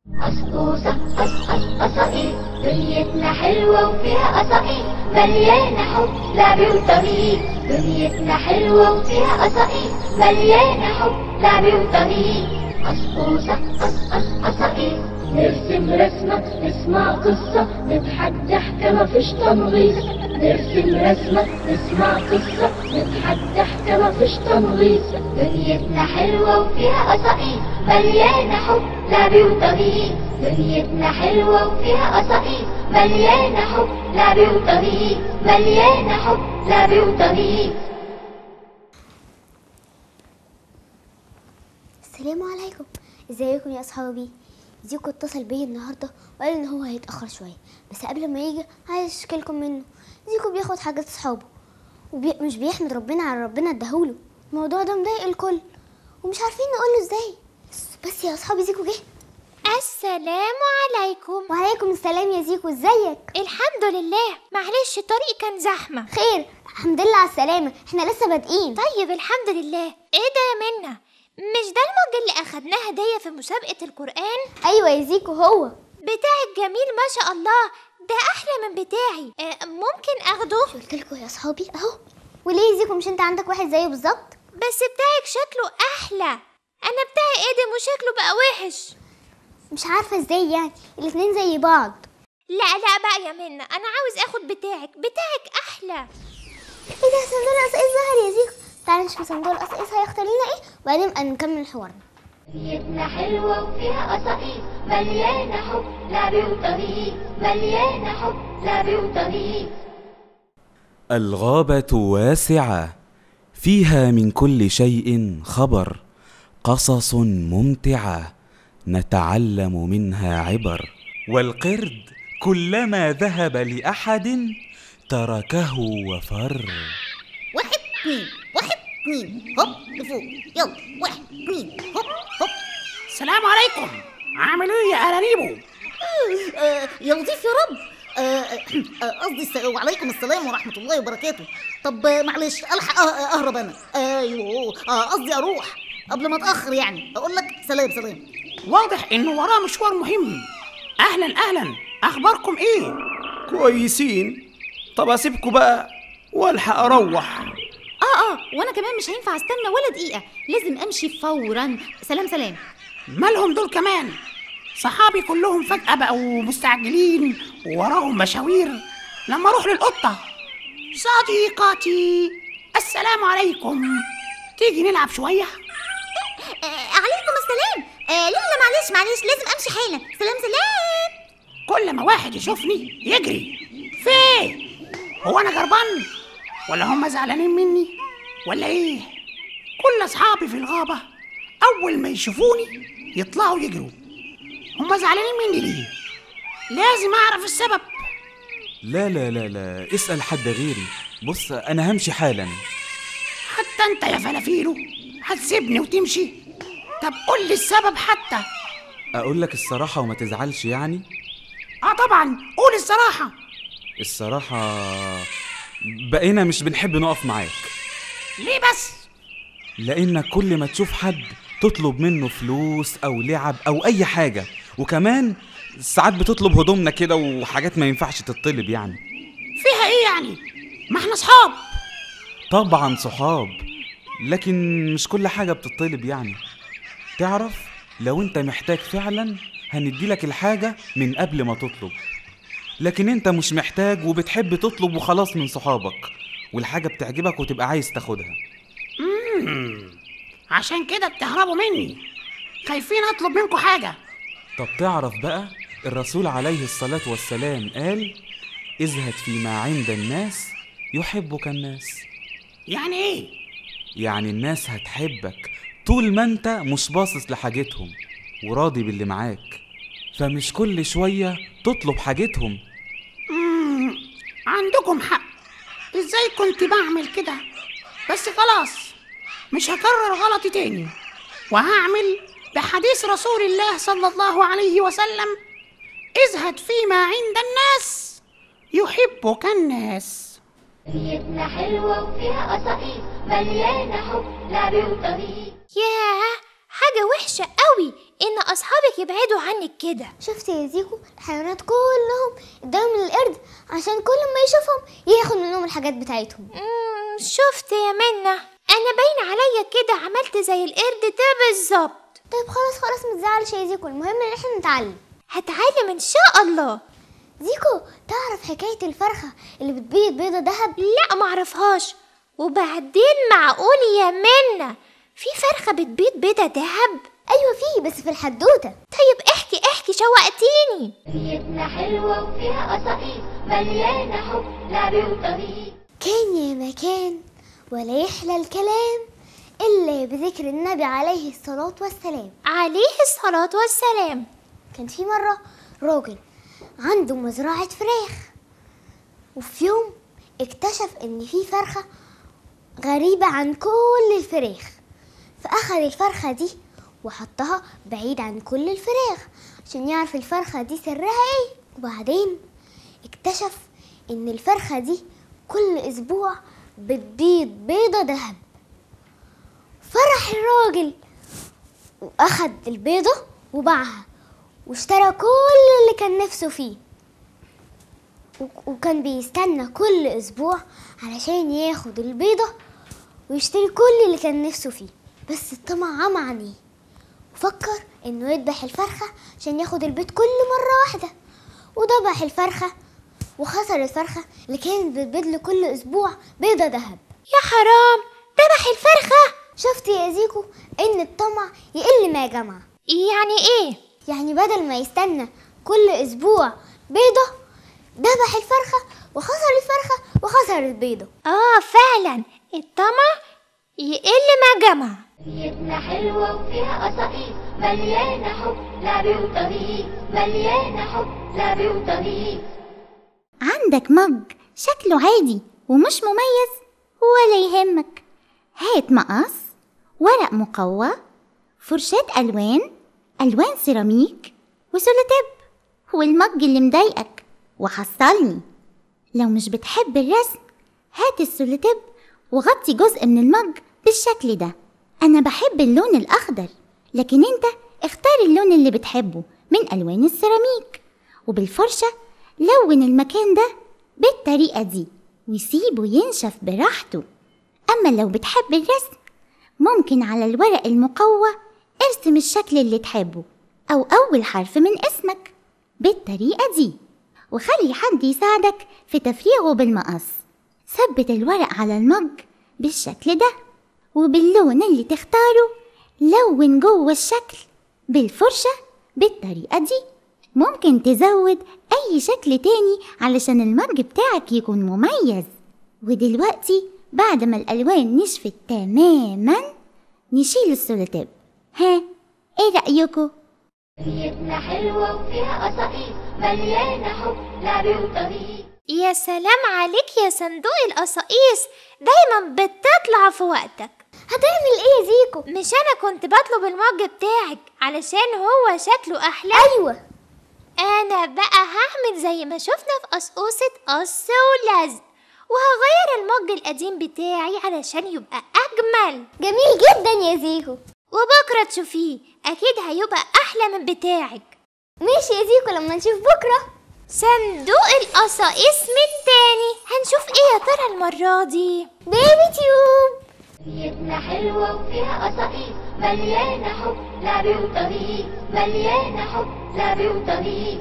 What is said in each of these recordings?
قصقوصة قصقص قصائد دنيتنا حلوة وفيها قصائد مليانة حب لعب وطريق دنيتنا حلوة وفيها قصائد مليانة حب لعب وطريق قصقوصة قصقص قصائد نرسم رسمة نسمع قصة نضحك ضحكة مفيش تنغيص نرسم رسمة نسمع قصة نضحك ضحكة مفيش تنغيص دنيتنا حلوة وفيها قصائد مليانة حب لعب وطريق دنيتنا حلوة وفيها قصائد مليانة حب لعب وطريق مليانة حب لعب وطريق السلام عليكم ازيكم يا اصحابي زيكو اتصل بيا النهارده وقال ان هو هيتاخر شويه بس قبل ما يجي عايز اشكي لكم منه زيكو بياخد حاجات اصحابه ومش بيحمد ربنا على ربنا اداهوله الموضوع ده مضايق الكل ومش عارفين نقوله ازاي بس- بس يا اصحابي زيكو جه السلام عليكم وعليكم السلام يا زيكو ازيك الحمد لله معلش الطريق كان زحمة خير الحمد لله على السلامه احنا لسه بادئين طيب الحمد لله ايه ده يا منى مش ده المج اللي اخدناه هدية في مسابقة القرآن ايوه يا زيكو هو بتاعك جميل ما شاء الله ده احلى من بتاعي آه ممكن اخده قلت لكم يا اصحابي اهو وليه يا زيكو مش انت عندك واحد زيه بالظبط بس بتاعك شكله احلى انا بتاعي قدم وشكله بقى وحش مش عارفه ازاي يعني الاتنين زي بعض لا لا بقى يا منى انا عاوز اخد بتاعك بتاعك احلى ايه ده صندوق القصايص ظهر يا زيكو تعالى نشوف صندوق القصايص هيختار لنا ايه وبعدين نبقى نكمل حوارنا دنيتنا حلوة وفيها قصائد مليانة حب لعب وطريق مليانة حب لعب وطريق الغابة واسعة فيها من كل شيء خبر قصص ممتعة نتعلم منها عبر والقرد كلما ذهب لأحد تركه وفر واحد اتنين واحد اتنين هوب لفوق يلا واحد اتنين هوب هوب السلام عليكم عامل ايه يا انانيبو آه يا لطيف يا رب آه، آه، قصدي الس- وعليكم السلام ورحمة الله وبركاته طب آه، معلش ألحق أه- آه، أهرب أنا أيوه آه، قصدي أروح قبل ما أتأخر يعني أقول لك سلام سلام واضح انه وراه مشوار مهم اهلا اهلا اخباركم ايه كويسين طب اسيبكوا بقى والحق اروح اه اه وانا كمان مش هينفع استنى ولا دقيقه لازم امشي فورا سلام سلام مالهم دول كمان صحابي كلهم فجأة بقوا مستعجلين ووراهم مشاوير لما اروح للقطة صديقتي السلام عليكم تيجي نلعب شوية آه عليكم السلام آه لا لا معلش معلش لازم امشي حالا سلام سلام كل ما واحد يشوفني يجري فين هو انا جربان ولا هم زعلانين مني ولا ايه كل اصحابي في الغابه اول ما يشوفوني يطلعوا يجروا هم زعلانين مني ليه لازم اعرف السبب لا لا لا لا اسأل حد غيري بص أنا همشي حالا حتى انت يا فلافيلو هتسيبني وتمشي طب قول لي السبب حتى أقول لك الصراحة وما تزعلش يعني اه طبعا قول الصراحه الصراحة بقينا مش بنحب نقف معاك ليه بس لانك كل ما تشوف حد تطلب منه فلوس او لعب او اي حاجه وكمان ساعات بتطلب هدومنا كده وحاجات ما ينفعش تطلب يعني فيها ايه يعني ما احنا اصحاب طبعا صحاب لكن مش كل حاجه بتطلب يعني تعرف لو انت محتاج فعلا هنديلك الحاجه من قبل ما تطلب لكن انت مش محتاج وبتحب تطلب وخلاص من صحابك والحاجه بتعجبك وتبقى عايز تاخدها عشان كده بتهربوا مني خايفين اطلب منكم حاجه طب تعرف بقى الرسول عليه الصلاة والسلام قال ازهد فيما عند الناس يحبك الناس يعني ايه يعني الناس هتحبك طول ما انت مش باصص لحاجتهم وراضي باللي معاك فمش كل شوية تطلب حاجتهم مم، عندكم حق ازاي كنت بعمل كده بس خلاص مش هكرر غلطي تاني وهعمل بحديث رسول الله صلى الله عليه وسلم ازهد فيما عند الناس يحبك الناس دنيتنا حلوة وفيها قصائد مليانة حب لعب وطريق ياه حاجة وحشة قوي إن أصحابك يبعدوا عنك كده شفت يا زيكو الحيوانات كلهم اداهم للقرد عشان كل ما يشوفهم ياخد منهم الحاجات بتاعتهم مم، شفت يا منى أنا باين عليا كده عملت زي القرد ده بالظبط طيب خلاص خلاص ما تزعلش يا زيكو المهم ان احنا نتعلم هتعلم إن شاء الله زيكو تعرف حكاية الفرخة اللي بتبيض بيضة دهب لا معرفهاش وبعدين معقول يا منى في فرخة بتبيض بيضة دهب ايوه فيه بس في الحدوتة طيب احكي احكي شوقتيني دنيتنا حلوة وفيها قصائد مليانة حب لعب وطريق كان يا مكان ولا يحلى الكلام إلا بذكر النبي عليه الصلاة والسلام عليه الصلاة والسلام كان في مرة راجل عنده مزرعة فراخ وفي يوم اكتشف إن في فرخة غريبة عن كل الفراخ فأخذ الفرخة دي وحطها بعيد عن كل الفراخ عشان يعرف الفرخة دي سرها ايه وبعدين اكتشف إن الفرخة دي كل أسبوع بتبيض بيضة دهب فرح الراجل وأخد البيضة وباعها واشترى كل اللي كان نفسه فيه و- وكان بيستنى كل أسبوع علشان ياخد البيضة ويشتري كل اللي كان نفسه فيه بس الطمع عمى عينيه وفكر إنه يذبح الفرخة عشان ياخد البيض كل مرة واحدة وذبح الفرخة وخسر الفرخة اللي كانت بتبيض له كل أسبوع بيضة دهب يا حرام ذبح الفرخة شفت يا زيكو إن الطمع يقل ما جمع يعني ايه يعني بدل ما يستنى كل اسبوع بيضة ذبح الفرخة وخسر الفرخة وخسر البيضة اه فعلا الطمع يقل ما جمع دنيتنا حلوة وفيها قصائد مليانة حب لعب وطريق مليانة حب لعب وطريق عندك مج شكله عادي ومش مميز ولا يهمك هات مقص ورق مقوى فرشاة ألوان ألوان سيراميك وسولوتيب والمج اللي مضايقك وحصلني لو مش بتحب الرسم هات السولوتيب وغطي جزء من المج بالشكل ده أنا بحب اللون الأخضر لكن أنت اختار اللون اللي بتحبه من ألوان السيراميك وبالفرشة لون المكان ده بالطريقة دي وسيبه ينشف براحته أما لو بتحب الرسم ممكن على الورق المقوى ارسم الشكل اللي تحبه أو أول حرف من اسمك بالطريقة دي وخلي حد يساعدك في تفريغه بالمقص ثبت الورق على المج بالشكل ده وباللون اللي تختاره لون جوه الشكل بالفرشة بالطريقة دي ممكن تزود أي شكل تاني علشان المج بتاعك يكون مميز ودلوقتي بعد ما الألوان نشفت تماما نشيل السولوتيب ها ايه رأيكم؟ دنيتنا حلوة وفيها قصائد مليانة حب لعب وطريق يا سلام عليك يا صندوق القصاقيس دايما بتطلع في وقتك هتعمل ايه يا زيكو مش انا كنت بطلب المج بتاعك علشان هو شكله احلى ايوه انا بقى هعمل زي ما شفنا في قصقوصة قص ولزق وهغير المج القديم بتاعي علشان يبقى اجمل جميل جدا يا زيكو وبكرة تشوفيه اكيد هيبقى احلى من بتاعك ماشي يا زيكو لما نشوف بكرة صندوق القصاقيس من تاني هنشوف ايه يا ترى المرة دي بيبي تيوب دنيتنا حلوة وفيها قصائد مليانة حب لعب وطريق مليانة حب لعب وطريق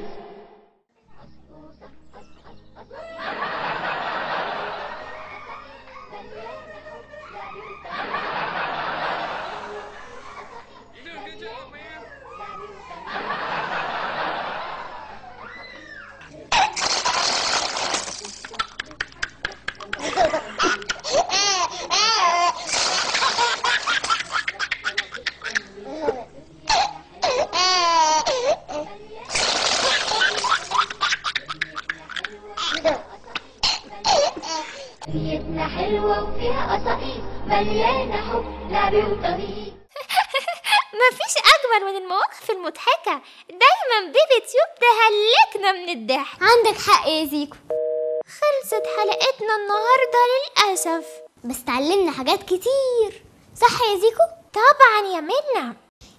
دنيتنا حلوة وفيها قصائد مليانة حب لعب وطريق مفيش أجمل من المواقف المضحكة دايما بيبي تيوب تهلكنا من الضحك عندك حق يا زيكو خلصت حلقتنا النهاردة للأسف بس اتعلمنا حاجات كتير صح يا زيكو طبعا يا منى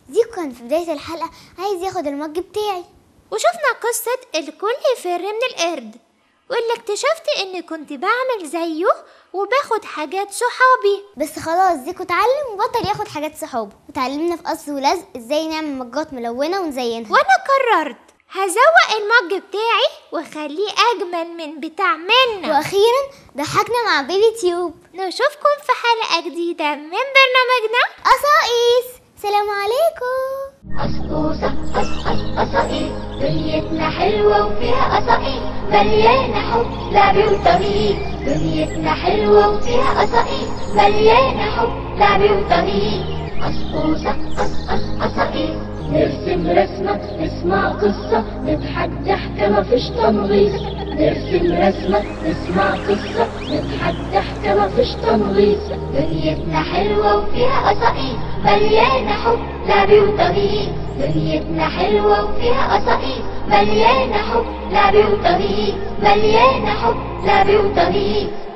زيكو كان في بداية الحلقة عايز ياخد المج بتاعي وشفنا قصة الكل يفر من القرد واللي اكتشفت اني كنت بعمل زيه وباخد حاجات صحابي بس خلاص زيكو اتعلم وبطل ياخد حاجات صحابه وتعلمنا في قص ولزق ازاي نعمل مجات ملونة ونزينها وانا قررت هزوق المج بتاعي واخليه اجمل من بتاع منا واخيرا ضحكنا مع بيبي تيوب نشوفكم في حلقة جديدة من برنامجنا قصايص سلام عليكم قصقوصة قصقص قصائص دنيتنا حلوة وفيها قصائص مليانة حب لعب وطريق دنيتنا حلوة وفيها قصائص مليانة حب لعب وطريق قصقوصة قصقص قصائص نرسم رسمة نسمع قصة نضحك ضحكة مفيش تنغيص نرسم رسمة نسمع قصة نضحك ضحكة مفيش تنغيص دنيتنا حلوة وفيها قصائص مليانة حب لعب وطريق دنيتنا حلوة وفيها قصائص مليانة حب لعب وطريق مليانة حب لعب وطريق